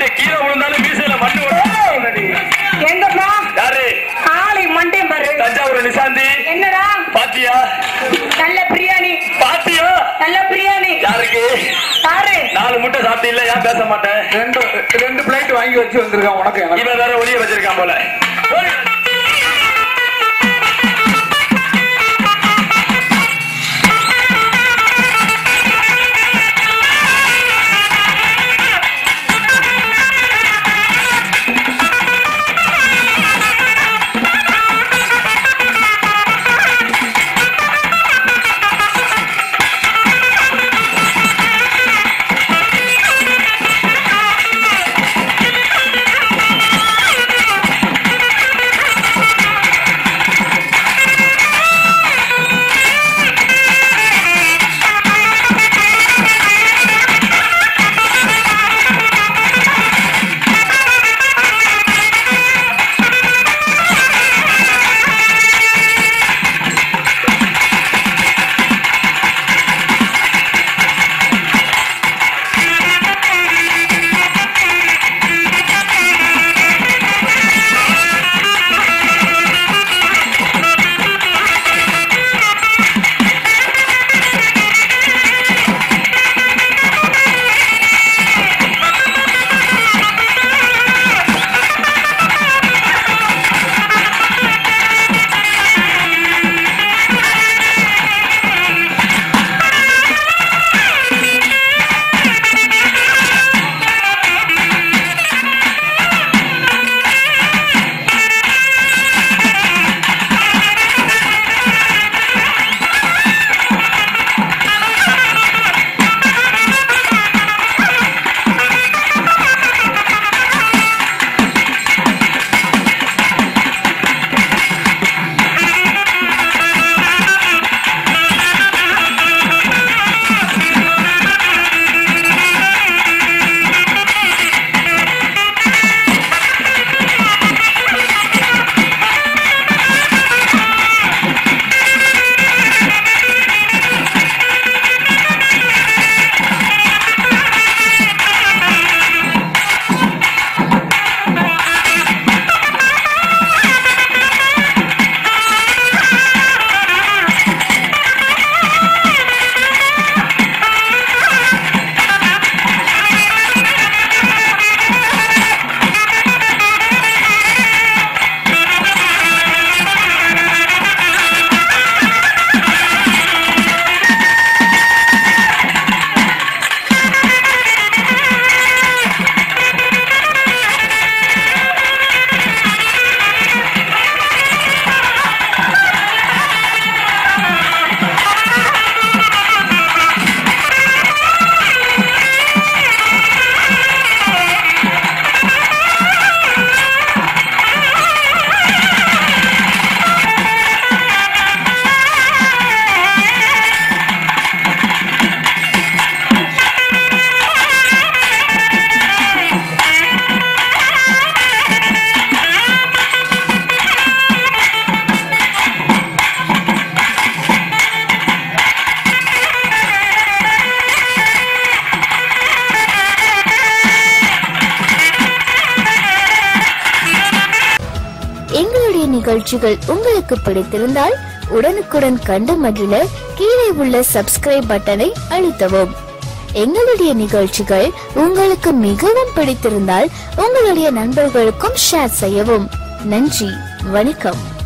ஏய் கீழே விழுந்தாலும் மீசையில மண்ணு ஓடுறடி. எங்கப்பா யாரு ஆளை மண்டே பாரு தஞ்சாவூர் நிசாந்தி என்னடா பாத்தியா நல்ல பிரியாணி பாத்தியா நல்ல பிரியாணி யாருக்கு பாரு நாலு முட்டை சாப்பிட்டு இல்ல ஏன் பேச மாட்டேன் ரெண்டு ரெண்டு பிளேட் வாங்கி வச்சு வந்திருக்கான் உனக்கு எனக்கு இவன் வேற ஒளிய வச்சிருக்கான் போல ஓடி. எங்களுடைய நிகழ்ச்சிகள் உங்களுக்கு பிடித்திருந்தால் உடனுக்குடன் கண்டு மகிழ கீழே உள்ள சப்ஸ்கிரைப் பட்டனை அழுத்தவும் எங்களுடைய நிகழ்ச்சிகள் உங்களுக்கு மிகவும் பிடித்திருந்தால் உங்களுடைய நண்பர்களுக்கும் ஷேர் செய்யவும் நன்றி வணக்கம்